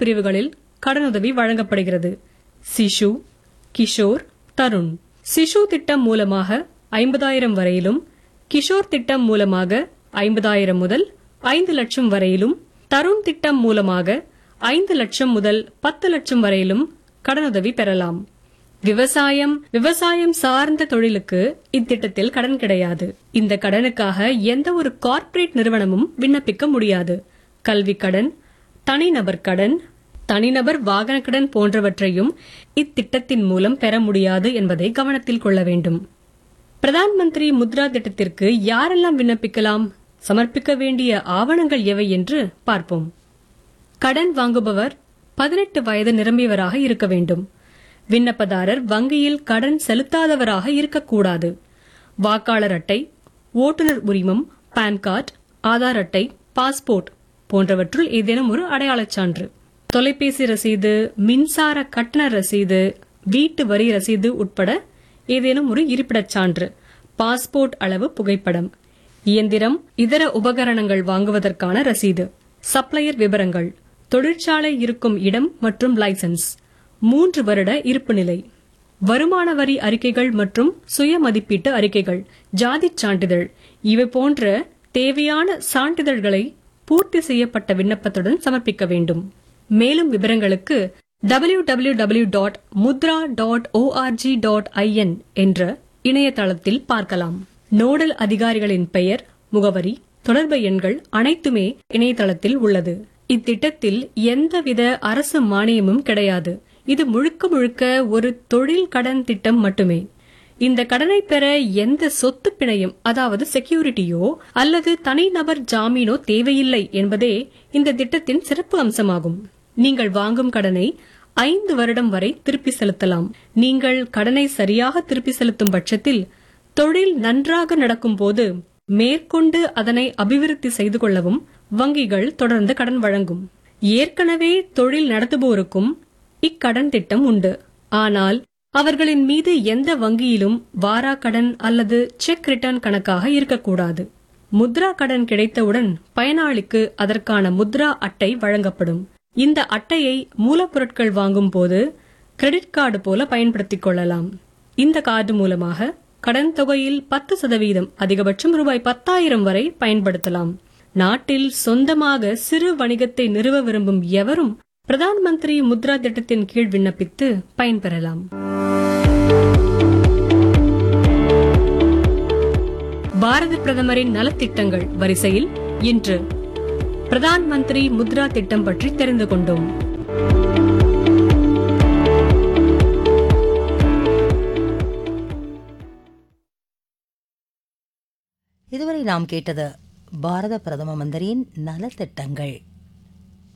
பிரிவுகளில் கடனுதவி வழங்கப்படுகிறது சிசு கிஷோர் தருண் சிசு திட்டம் மூலமாக ஐம்பதாயிரம் வரையிலும் கிஷோர் திட்டம் மூலமாக ஐம்பதாயிரம் முதல் ஐந்து லட்சம் வரையிலும் தருண் திட்டம் மூலமாக ஐந்து லட்சம் முதல் பத்து லட்சம் வரையிலும் கடனுதவி பெறலாம் விவசாயம் விவசாயம் சார்ந்த தொழிலுக்கு இத்திட்டத்தில் கடன் கிடையாது இந்த கடனுக்காக எந்த ஒரு கார்ப்பரேட் நிறுவனமும் விண்ணப்பிக்க முடியாது கல்வி கடன் தனிநபர் கடன் தனிநபர் வாகன கடன் போன்றவற்றையும் இத்திட்டத்தின் மூலம் பெற முடியாது என்பதை கவனத்தில் கொள்ள வேண்டும் பிரதான் மந்திரி முத்ரா திட்டத்திற்கு யாரெல்லாம் விண்ணப்பிக்கலாம் சமர்ப்பிக்க வேண்டிய ஆவணங்கள் எவை என்று பார்ப்போம் கடன் வாங்குபவர் பதினெட்டு வயது நிரம்பியவராக இருக்க வேண்டும் விண்ணப்பதாரர் வங்கியில் கடன் செலுத்தாதவராக இருக்கக்கூடாது வாக்காளர் அட்டை ஓட்டுநர் உரிமம் பான் கார்டு ஆதார் அட்டை பாஸ்போர்ட் போன்றவற்றுள் ஏதேனும் ஒரு அடையாளச் சான்று தொலைபேசி ரசீது மின்சார கட்டண ரசீது வீட்டு வரி ரசீது உட்பட ஏதேனும் ஒரு இருப்பிடச் சான்று பாஸ்போர்ட் அளவு புகைப்படம் இயந்திரம் இதர உபகரணங்கள் வாங்குவதற்கான ரசீது சப்ளையர் விவரங்கள் தொழிற்சாலை இருக்கும் இடம் மற்றும் லைசென்ஸ் மூன்று வருட இருப்பு நிலை வருமான வரி அறிக்கைகள் மற்றும் சுய மதிப்பீட்டு அறிக்கைகள் ஜாதிச் சான்றிதழ் இவை போன்ற தேவையான சான்றிதழ்களை பூர்த்தி செய்யப்பட்ட விண்ணப்பத்துடன் சமர்ப்பிக்க வேண்டும் மேலும் விவரங்களுக்கு W W W dot Mudra dot ORG dot IN என்ற இணையதளத்தில் பார்க்கலாம் நோடல் அதிகாரிகளின் பெயர் முகவரி தொடர்பு எண்கள் அனைத்துமே இணையதளத்தில் உள்ளது இத்திட்டத்தில் எந்தவித அரசு மானியமும் கிடையாது இது முழுக்க முழுக்க ஒரு தொழில் கடன் திட்டம் மட்டுமே இந்த கடனை பெற எந்த சொத்து பிணையும் அதாவது செக்யூரிட்டியோ அல்லது தனிநபர் ஜாமீனோ தேவையில்லை என்பதே இந்த திட்டத்தின் சிறப்பு அம்சமாகும் நீங்கள் வாங்கும் கடனை ஐந்து வருடம் வரை திருப்பி செலுத்தலாம் நீங்கள் கடனை சரியாக திருப்பி செலுத்தும் பட்சத்தில் தொழில் நன்றாக நடக்கும் போது மேற்கொண்டு அதனை அபிவிருத்தி செய்து கொள்ளவும் வங்கிகள் தொடர்ந்து கடன் வழங்கும் ஏற்கனவே தொழில் நடத்துவோருக்கும் இக்கடன் திட்டம் உண்டு ஆனால் அவர்களின் மீது எந்த வங்கியிலும் வாரா கடன் அல்லது செக் ரிட்டர்ன் கணக்காக இருக்கக்கூடாது முத்ரா கடன் கிடைத்தவுடன் பயனாளிக்கு அதற்கான முத்ரா அட்டை வழங்கப்படும் இந்த அட்டையை மூலப்பொருட்கள் வாங்கும் போது கிரெடிட் கார்டு போல பயன்படுத்திக் கொள்ளலாம் இந்த கார்டு மூலமாக கடன் தொகையில் பத்து சதவீதம் அதிகபட்சம் ரூபாய் பத்தாயிரம் வரை பயன்படுத்தலாம் நாட்டில் சொந்தமாக சிறு வணிகத்தை நிறுவ விரும்பும் எவரும் பிரதான் மந்திரி முத்ரா திட்டத்தின் கீழ் விண்ணப்பித்து பயன்பெறலாம் பாரத பிரதமரின் நலத்திட்டங்கள் வரிசையில் இன்று பிரதான் மந்திரி முத்ரா திட்டம் பற்றி தெரிந்து கொண்டோம் இதுவரை நாம் கேட்டது பாரத பிரதம மந்திரியின் நலத்திட்டங்கள்